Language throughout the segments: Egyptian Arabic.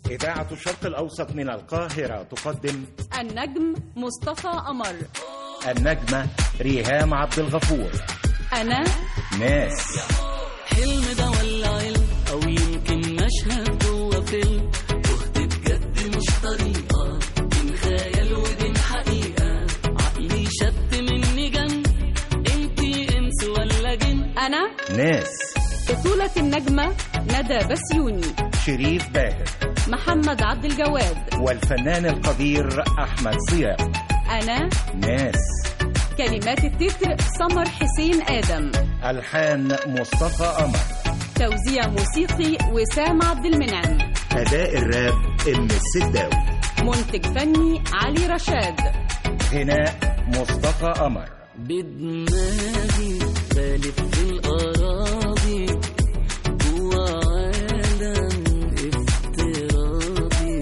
إذاعة الشرق الأوسط من القاهرة تقدم النجم مصطفى قمر النجمة ريهام عبد الغفور أنا ناس حلم ده ولا علم او يمكن مشهد جوه فيلم تهت بجد مش طريقه بين خيال ودين حقيقه عقلي شت مني جن انتي انس ولا جن أنا ناس بطولة النجمة ندى بسيوني شريف باهر محمد عبد الجواد والفنان القدير أحمد صيام أنا ناس كلمات التتر سمر حسين آدم ألحان مصطفى قمر توزيع موسيقي وسام عبد المنعم أداء الراب إم السداوي منتج فني علي رشاد غناء مصطفى قمر بدماغي بلف في الأراضي جوا عالم افتراضي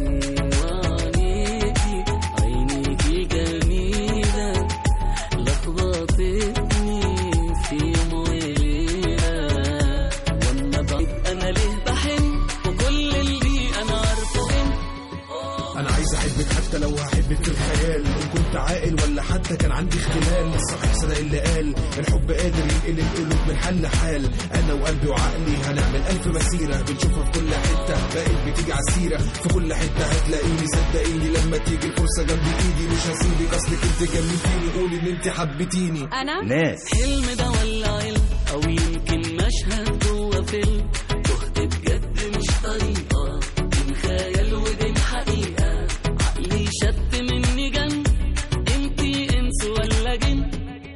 وعينيكي عينيكي جميلة لخبطتني في يوم وليلة وانا بعيد انا ليه بحن وكل اللي انا عارفه انت انا عايز احبك حتى لو هحبك في الخيال ان كنت عاقل ولا حتى كان عندي اختلال صحيح صدق اللي قال الحب قادر ينقل القلوب من حل لحال انا وقلبي وعقلي هنعمل الف مسيره بنشوفها في كل حته بقت بتيجي على السيره في كل حته هتلاقيني صدقيني لما تيجي الفرصه جنب ايدي مش هسيبك اصلك انت جنبتيني قولي ان انت حبيتيني أنا ناس حلم ده ولا علم او يمكن مشهد جوه فيلم تهت بجد مش طريقه بين خيال ودين حقيقه عقلي شت مني جن انتي انس ولا جن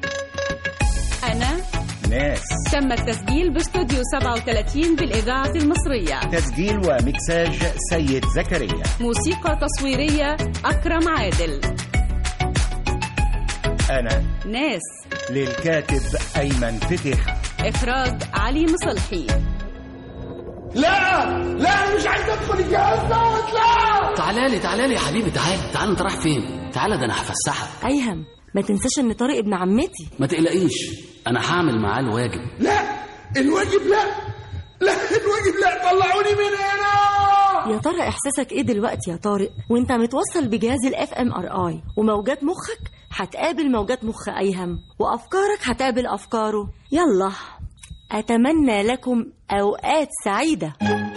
أنا ناس تم التسجيل باستوديو 37 بالإذاعة المصرية تسجيل ومكساج سيد زكريا موسيقى تصويرية أكرم عادل أنا ناس للكاتب أيمن فتح إخراج علي مصلحي لا لا مش عايز ادخل الجهاز دوت لا تعالى لي تعالى لي يا حبيبي تعالى تعالى انت رايح فين تعالى ده انا هفسحك ايهم ما تنساش ان طارق ابن عمتي ما تقلقيش انا هعمل معاه الواجب لا الواجب لا لا الواجب لا طلعوني من هنا يا ترى احساسك ايه دلوقتي يا طارق وانت متوصل بجهاز الاف ام ار اي وموجات مخك هتقابل موجات مخ ايهم وافكارك هتقابل افكاره يلا اتمنى لكم اوقات سعيده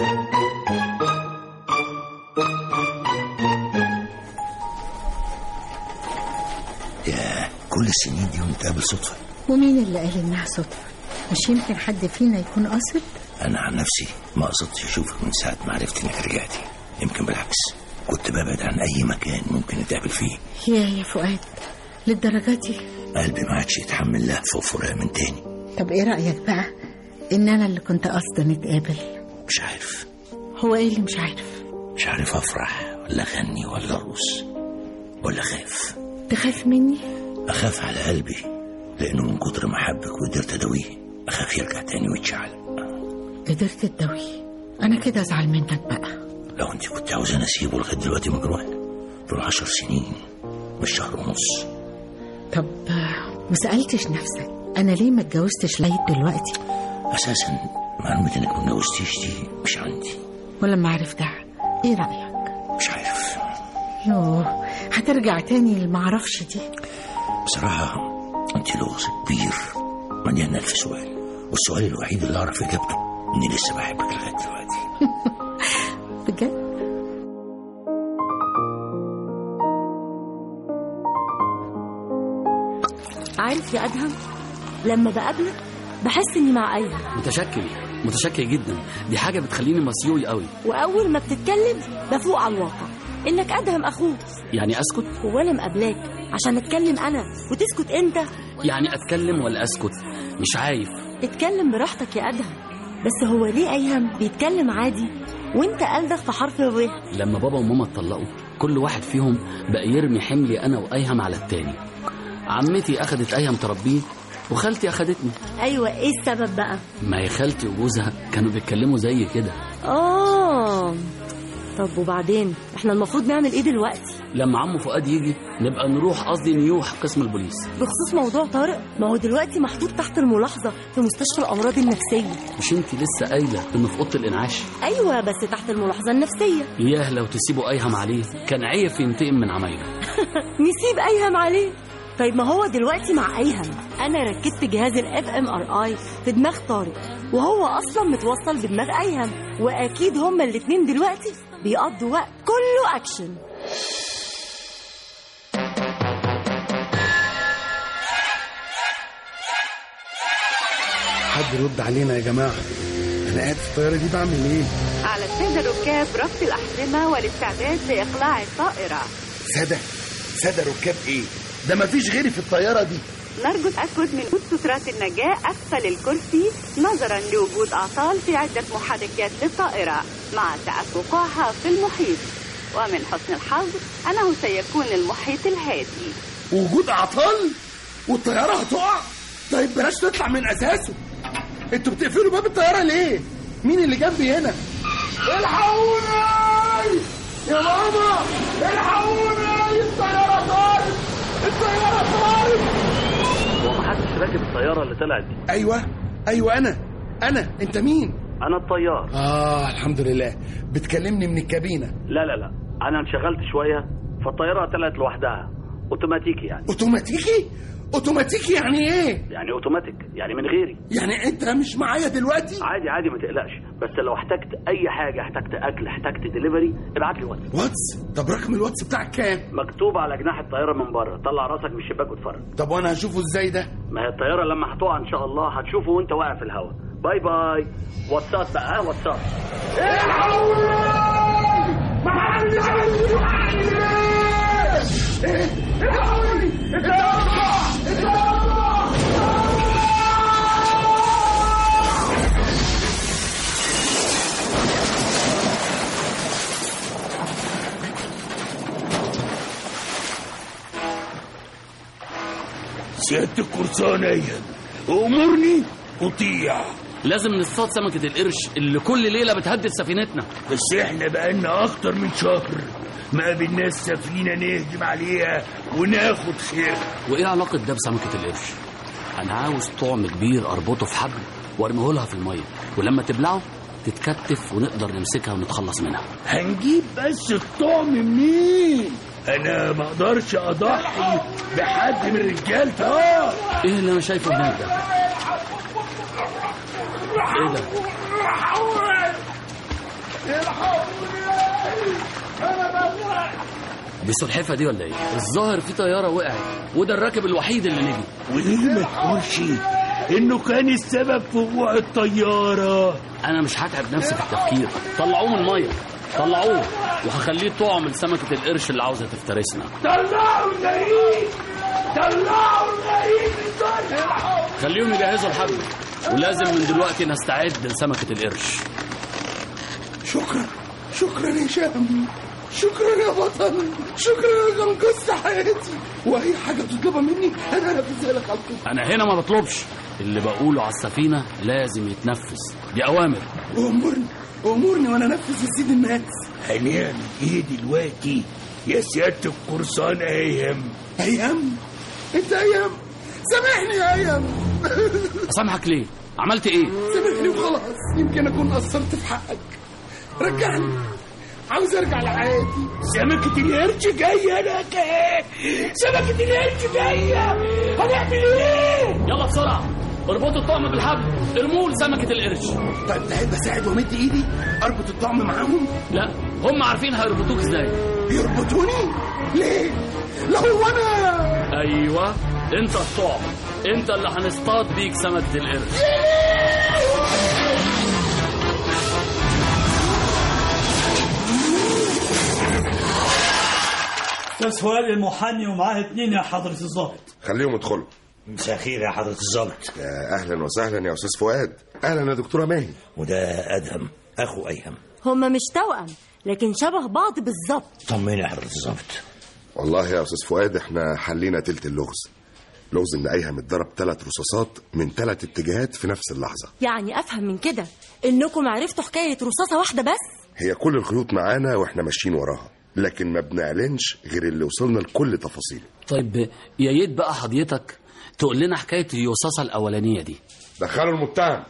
يا كل السنين دي ونتقابل صدفة ومين اللي قال انها صدفة؟ مش يمكن حد فينا يكون قاصد؟ أنا عن نفسي ما قصدتش أشوفك من ساعة ما عرفت إنك رجعتي يمكن بالعكس كنت ببعد عن أي مكان ممكن نتقابل فيه يا يا فؤاد للدرجة دي قلبي ما عادش يتحمل لهفة وفراق من تاني طب ايه رأيك بقى ان انا اللي كنت قاصدة نتقابل مش عارف هو ايه اللي مش عارف مش عارف أفرح ولا أغني ولا أرقص ولا أخاف تخاف مني أخاف على قلبي لأنه من كتر ما حبك وقدرت أداويه أخاف يرجع تاني ويتشعل قدرت تدوي انا كده ازعل منك بقى لو أنت كنت عاوزاني أسيبه لغاية دلوقتي مجروح دول عشر سنين مش شهر ونص طب آه، ما سألتش نفسك انا ليه ما اتجوزتش لغاية دلوقتي أساسا معلومة إنك ما اتجوزتيش دي مش عندي ولما عرفتها ايه رأيك مش عارف يوه هترجع تاني المعرفش دي بصراحة أنت لغز كبير مليان ألف سؤال والسؤال الوحيد اللي أعرف إجابته إني لسه بحبك لغاية دلوقتي بجد عارف يا ادهم لما بقابلك بحس اني مع ايهم متشكر متشكر جدا دي حاجه بتخليني مسيوي قوي واول ما بتتكلم بفوق على الواقع انك ادهم اخوك يعني اسكت هو انا مقابلاك عشان اتكلم انا وتسكت انت يعني اتكلم ولا اسكت مش عارف اتكلم براحتك يا ادهم بس هو ليه ايهم بيتكلم عادي وانت قلبك في حرف الر لما بابا وماما اتطلقوا كل واحد فيهم بقى يرمي حملي انا وايهم على التاني عمتي اخدت ايهم تربيه وخالتي اخدتني ايوه ايه السبب بقى ما هي خالتي وجوزها كانوا بيتكلموا زي كده اه طب وبعدين احنا المفروض نعمل ايه دلوقتي لما عمو فؤاد يجي نبقى نروح قصدي نيوح قسم البوليس بخصوص موضوع طارق ما هو دلوقتي محطوط تحت الملاحظة في مستشفى الأمراض النفسية مش انت لسه قايله انه في اوضه الانعاش أيوة بس تحت الملاحظة النفسية ياه لو تسيبوا ايهم عليه كان عيف ينتقم من عمايله نسيب أيهم عليه طيب ما هو دلوقتي مع أيهم أنا ركبت جهاز الاف ام ار اي في دماغ طارق وهو أصلا متوصل بدماغ أيهم وأكيد هما الاتنين دلوقتي بيقضوا وقت كله أكشن حد يرد علينا يا جماعة أنا قاعد في الطيارة دي بعمل إيه؟ على السادة الركاب ربط الأحزمة والاستعداد لإقلاع الطائرة سادة سادة ركاب إيه؟ ده مفيش غيري في الطيارة دي نرجو التأكد من وجود سترات النجاة أسفل الكرسي نظرا لوجود أعطال في عدة محركات للطائرة مع سعة وقوعها في المحيط ومن حسن الحظ أنه سيكون المحيط الهادي وجود أعطال والطيارة هتقع طيب بلاش تطلع من أساسه أنتوا بتقفلوا باب الطيارة ليه؟ مين اللي جنبي هنا؟ الحقوني يا ماما الحقوني الطيارة طارت الطيارة طارت هو ما حدش راكب الطياره اللي طلعت دي أيوه أيوه أنا أنا أنت مين؟ انا الطيار آه الحمد لله بتكلمني من الكابينة لا لا لا انا انشغلت شويه فالطياره طلعت لوحدها اوتوماتيكي يعني أوتوماتيكي؟ أوتوماتيكي يعني إيه؟ يعني اوتوماتيك يعني من غيري يعني أنت مش معايا دلوقتي؟ عادي عادي ما تقلقش بس لو احتجت اي حاجه احتجت اكل احتجت دليفري ابعت لي واتس واتس طب رقم الواتس بتاعك كام؟ مكتوب على جناح الطياره من بره طلع راسك من الشباك واتفرج طب وانا هشوفه ازاي ده؟ ما هي الطياره لما هتقع ان شاء الله هتشوفه وانت واقع في الهواء باي باي واتساب بقى ها واتساب سيادة القرصان أيهم أمرني أطيع لازم نصطاد سمكه القرش اللي كل ليله بتهدد سفينتنا بس احنا بقالنا أكتر من شهر ما قابلناش سفينة نهجم عليها وناخد خير وايه علاقه ده بسمكه القرش انا عاوز طعم كبير اربطه في حبل وارميه لها في الميه ولما تبلعه تتكتف ونقدر نمسكها ونتخلص منها هنجيب بس الطعم منين أنا ما أقدرش أضحي بحد من رجالتي آه ايه اللي انا شايفه هناك ده ايه ده دي سلحفه دي ولا ايه الظاهر في طياره وقعت وده الراكب الوحيد اللي نجي وليه ما تقولش إنه كان السبب في وقوع الطيارة انا مش هتعب نفسي في التفكير طلعوه من الميه طلعوه وهخليه طعم لسمكه القرش اللي عاوزه تفترسنا طلعوا الغريب طلعوا الغريب خليهم يجهزوا الحبل ولازم من دلوقتي نستعد لسمكه القرش شكرا شكرا يا هشام شكرا يا بطل شكرا انك انقذت حياتي واي حاجه تطلبها مني انا هنفذها لك على طول انا هنا ما بطلبش اللي بقوله على السفينه لازم يتنفذ دي اوامر امرني امرني وانا انفذ يزيد الناس هنعمل ايه دلوقتي يا سيادة القرصان ايهم ايام انت ايام سامحني يا ايام اسامحك ليه عملت ايه سامحني وخلاص يمكن اكون قصرت في حقك رجعني عاوز ارجع لحياتي سمكة القرش جاية لك سمكة القرش جاية هنعمل ايه يلا بسرعه اربطوا الطعم بالحبل ارموه لسمكه القرش طيب تحب اساعد وامد ايدي اربط الطعم معاهم لا هم عارفين هيربطوك ازاي يربطوني ليه لو انا ايوه انت الطعم انت اللي هنصطاد بيك سمكه القرش استاذ فؤاد المحامي ومعاه اتنين يا حضرة الضابط خليهم يدخلوا مساء الخير يا حضرة الضابط يا اهلا وسهلا يا استاذ فؤاد اهلا يا دكتوره ماهي وده ادهم اخو ايهم هما مش توأم لكن شبه بعض بالظبط طمني يا حضرة الضابط والله يا استاذ فؤاد احنا حلينا تلت اللغز لغز ان ايهم اتضرب ثلاث رصاصات من ثلاث اتجاهات في نفس اللحظه يعني افهم من كده انكم عرفتوا حكايه رصاصه واحده بس هي كل الخيوط معانا واحنا ماشيين وراها لكن ما بنعلنش غير اللي وصلنا لكل تفاصيله طيب يا ريت بقى حضرتك تقول لنا حكايه اليوصاصه الاولانيه دي دخلوا المتهم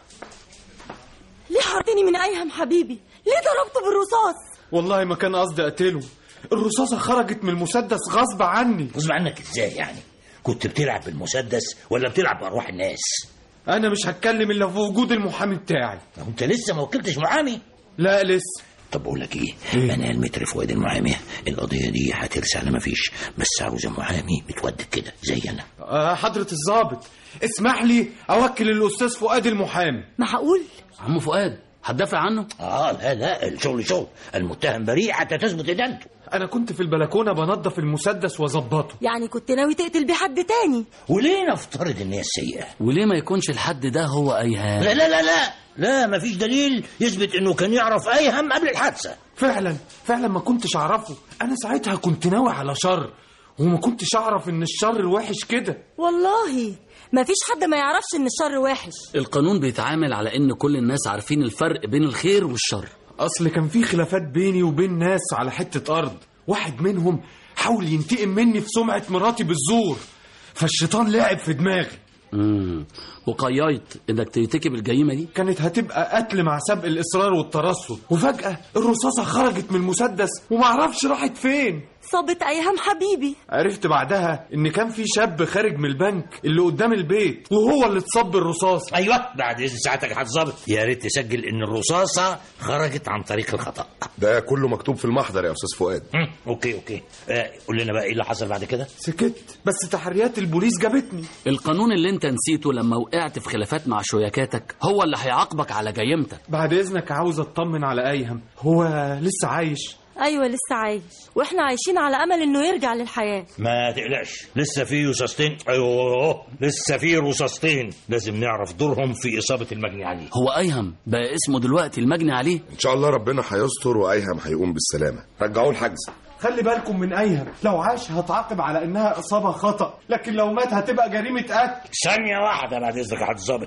ليه حرتني من ايهم حبيبي ليه ضربته بالرصاص والله ما كان قصدي اقتله الرصاصة خرجت من المسدس غصب عني غصب عنك ازاي يعني كنت بتلعب بالمسدس ولا بتلعب بارواح الناس انا مش هتكلم الا في وجود المحامي بتاعي انت لسه ما وكلتش محامي لا لسه طب اقول لك ايه, إيه؟ انا المتر فؤاد المحامي القضيه دي هترسى على ما فيش بس عاوزه محامي متودد كده زي انا أه حضره الضابط اسمح لي اوكل الاستاذ فؤاد المحامي معقول عم فؤاد هتدافع عنه اه لا لا الشغل شغل المتهم بريء حتى تثبت ادانته انا كنت في البلكونه بنظف المسدس واظبطه يعني كنت ناوي تقتل بيه حد تاني وليه نفترض ان هي السيئه وليه ما يكونش الحد ده هو ايهام لا لا لا لا لا مفيش دليل يثبت انه كان يعرف ايهم قبل الحادثه فعلا فعلا ما كنتش اعرفه انا ساعتها كنت ناوي على شر وما كنتش اعرف ان الشر وحش كده والله ما فيش حد ما يعرفش ان الشر وحش القانون بيتعامل على ان كل الناس عارفين الفرق بين الخير والشر اصل كان في خلافات بيني وبين ناس على حته ارض واحد منهم حاول ينتقم مني في سمعه مراتي بالزور فالشيطان لعب في دماغي امم وقيرت انك ترتكب الجريمه دي كانت هتبقى قتل مع سبق الاصرار والترصد وفجاه الرصاصه خرجت من المسدس ومعرفش راحت فين صابت ايهم حبيبي عرفت بعدها ان كان في شاب خارج من البنك اللي قدام البيت وهو اللي اتصاب بالرصاص ايوه بعد اذن ساعتك هتظبط يا ريت تسجل ان الرصاصه خرجت عن طريق الخطا ده كله مكتوب في المحضر يا استاذ فؤاد مم. اوكي اوكي آه قول لنا بقى ايه اللي حصل بعد كده سكت بس تحريات البوليس جابتني القانون اللي انت نسيته لما وقعت في خلافات مع شركاتك هو اللي هيعاقبك على جريمتك بعد اذنك عاوز اطمن على ايهم هو لسه عايش ايوه لسه عايش واحنا عايشين على امل انه يرجع للحياه ما تقلقش لسه في رصاصتين ايوه لسه في رصاصتين لازم نعرف دورهم في اصابه المجني عليه هو ايهم بقى اسمه دلوقتي المجني عليه ان شاء الله ربنا هيستر وايهم هيقوم بالسلامه رجعوه الحجز خلي بالكم من ايهم لو عاش هتعاقب على انها اصابه خطا لكن لو مات هتبقى جريمه قتل ثانيه واحده بعد اذنك يا الظابط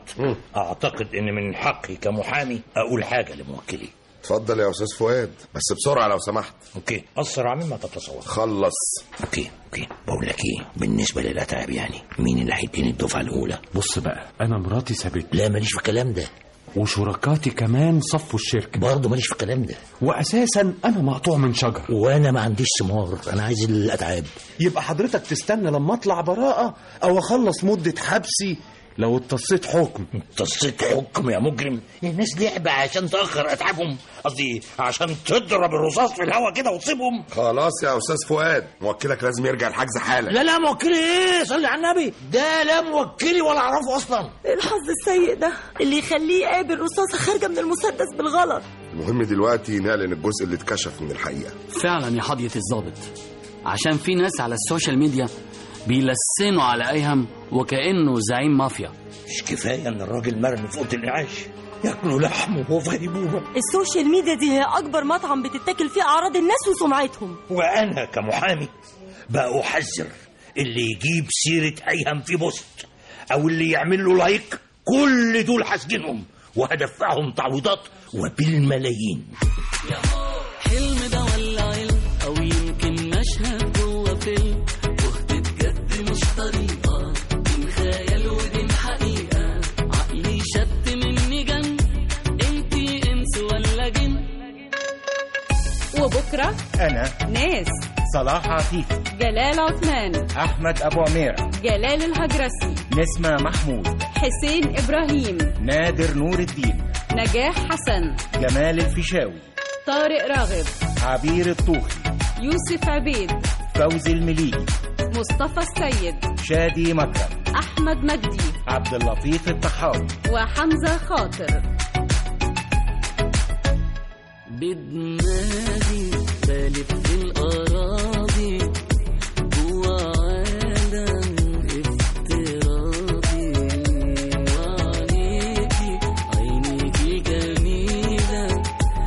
اعتقد ان من حقي كمحامي اقول حاجه لموكلي اتفضل يا استاذ فؤاد بس بسرعه لو سمحت اوكي اسرع مما تتصور خلص اوكي اوكي بقول لك ايه بالنسبه للاتعاب يعني مين اللي هيديني الدفعه الاولى بص بقى انا مراتي سابتني لا ماليش في الكلام ده وشركاتي كمان صفوا الشركه برضه ماليش في الكلام ده واساسا انا مقطوع من شجر وانا ما عنديش ثمار انا عايز الاتعاب يبقى حضرتك تستنى لما اطلع براءه او اخلص مده حبسي لو اتصيت حكم اتصيت حكم يا مجرم الناس لعبة عشان تأخر أتعابهم قصدي عشان تضرب الرصاص في الهواء كده وتصيبهم خلاص يا استاذ فؤاد موكلك لازم يرجع الحجز حالا لا لا موكلي ايه صلي على النبي ده لا موكلي ولا اعرفه اصلا الحظ السيء ده اللي يخليه يقابل رصاصه خارجه من المسدس بالغلط المهم دلوقتي نعلن الجزء اللي اتكشف من الحقيقه فعلا يا حضية الضابط عشان في ناس على السوشيال ميديا بيلسنوا على ايهم وكانه زعيم مافيا مش كفايه ان الراجل مرمي في اوضه الانعاش ياكلوا لحم وهو في غيبوبه السوشيال ميديا دي هي اكبر مطعم بتتاكل فيه اعراض الناس وسمعتهم وانا كمحامي بقى احذر اللي يجيب سيره ايهم في بوست او اللي يعمل له لايك كل دول هسجنهم وهدفعهم تعويضات وبالملايين حلم ده ولا علم او يمكن مشهد جوه فيلم وحدة جد مش طريقة بين خيال وبين حقيقة عقلي شت مني جن انتي انس ولا جن وبكرة أنا ناس صلاح عفيفي جلال عثمان أحمد أبو عميرة جلال الهجرسي نسمة محمود حسين إبراهيم نادر نور الدين نجاح حسن جمال الفيشاوي طارق راغب عبير الطوخي يوسف عبيد فوزي المليجي مصطفى السيد شادي مكرم أحمد مجدي عبد اللطيف الطحاوي وحمزة خاطر بدماغي بلف في الأراضي جوا عالم افتراضي وعينيكي عينيكي جميلة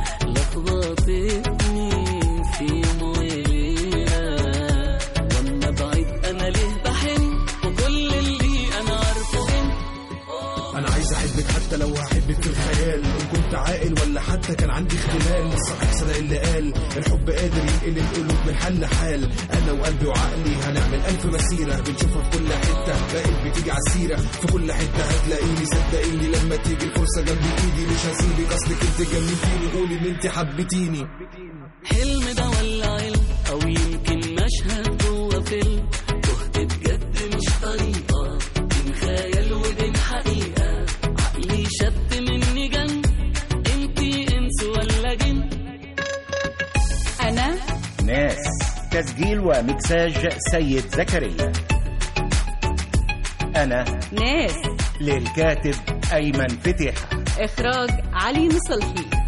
لخبطتني في مويلة واما بعيد انا ليه بحن وكل اللي انا عارفه انا عايز احبك حتى لو هحبك في الخيال ان كنت عاقل عاقل ولا حتى كان عندي اختلال الصحيح صدق اللي قال الحب قادر ينقل القلوب من حل لحال انا وقلبي وعقلي هنعمل الف مسيره بنشوفها في كل حته بقت بتيجي على السيره في كل حته هتلاقيني صدقيني لما تيجي الفرصه جنب ايدي مش هسيبك اصلك انت جننتيني قولي ان انت حبيتيني حلم ده ولا علم او يمكن مشهد جوه فيلم تهت بجد مش طريقه بين خيال وبين حقيقه عقلي شد مني جن انتي انس ولا جن أنا ناس تسجيل ومكساج سيد زكريا أنا ناس للكاتب أيمن فتيحة إخراج علي مصلحي